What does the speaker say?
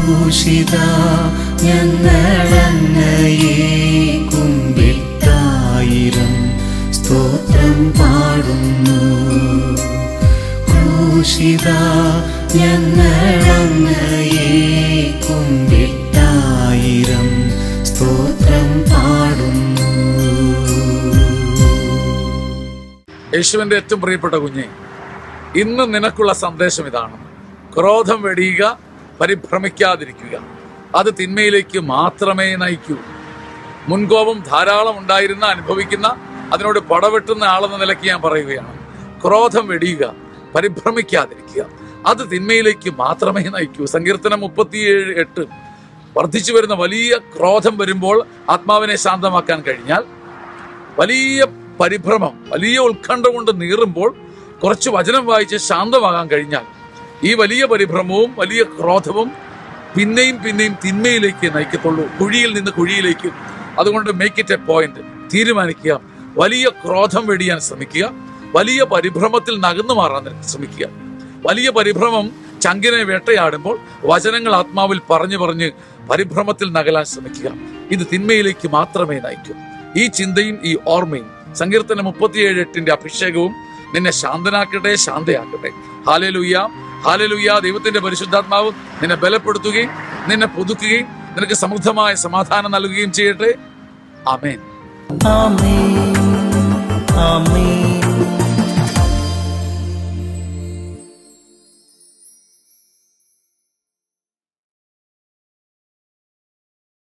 ക്രൂശിത ഞങ്ങളങ്ങയെ കുമ്പിട്ടായിരം സ്തോത്രം പാടുന്നു ക്രൂശിത ഞങ്ങളങ്ങയെ കുമ്പിട്ടായിരം സ്തോത്രം പാടുന്നു യേശുവിന്റെ ഏറ്റവും പ്രിയപ്പെട്ട കുഞ്ഞെ ഇന്ന് നിനക്കുള്ള സന്ദേശം ഇതാണ് ക്രോധം വെടിയുക പരിഭ്രമിക്കാതിരിക്കുക അത് തിന്മയിലേക്ക് മാത്രമേ നയിക്കൂ മുൻകോപം ധാരാളം ഉണ്ടായിരുന്ന അനുഭവിക്കുന്ന അതിനോട് പടവെട്ടുന്ന ആളെന്ന നിലയ്ക്ക് ഞാൻ പറയുകയാണ് ക്രോധം വെടിയുക പരിഭ്രമിക്കാതിരിക്കുക അത് തിന്മയിലേക്ക് മാത്രമേ നയിക്കൂ സങ്കീർത്തനം മുപ്പത്തിയേഴ് എട്ട് വർദ്ധിച്ചു വരുന്ന വലിയ ക്രോധം വരുമ്പോൾ ആത്മാവിനെ ശാന്തമാക്കാൻ കഴിഞ്ഞാൽ വലിയ പരിഭ്രമം വലിയ ഉത്കണ്ഠ കൊണ്ട് നീറുമ്പോൾ കുറച്ച് വചനം വായിച്ച് ശാന്തമാകാൻ കഴിഞ്ഞാൽ ഈ വലിയ പരിഭ്രമവും വലിയ ക്രോധവും പിന്നെയും പിന്നെയും തിന്മയിലേക്ക് നയിക്കത്തുള്ളൂ കുഴിയിൽ നിന്ന് കുഴിയിലേക്ക് അതുകൊണ്ട് മേക്ക് ഇറ്റ് എ പോയിന്റ് തീരുമാനിക്കുക വലിയ ക്രോധം വെടിയാൻ ശ്രമിക്കുക വലിയ പരിഭ്രമത്തിൽ നകന്നു മാറാൻ ശ്രമിക്കുക വലിയ പരിഭ്രമം ചങ്കിനെ വേട്ടയാടുമ്പോൾ വചനങ്ങൾ ആത്മാവിൽ പറഞ്ഞു പറഞ്ഞ് പരിഭ്രമത്തിൽ നകലാൻ ശ്രമിക്കുക ഇത് തിന്മയിലേക്ക് മാത്രമേ നയിക്കൂ ഈ ചിന്തയും ഈ ഓർമ്മയും സങ്കീർത്തനം മുപ്പത്തിയേഴ് എട്ടിന്റെ അഭിഷേകവും നിന്നെ ശാന്തനാക്കട്ടെ ശാന്തയാക്കട്ടെ ഹാലലുയ്യ ഹാലലുയ്യ ദൈവത്തിന്റെ പരിശുദ്ധാത്മാവ് നിന്നെ ബലപ്പെടുത്തുകയും നിന്നെ പുതുക്കുകയും നിനക്ക് സമൃദ്ധമായ സമാധാനം നൽകുകയും ചെയ്യട്ടെ ആമേൻ ആമേൻ ആമേൻ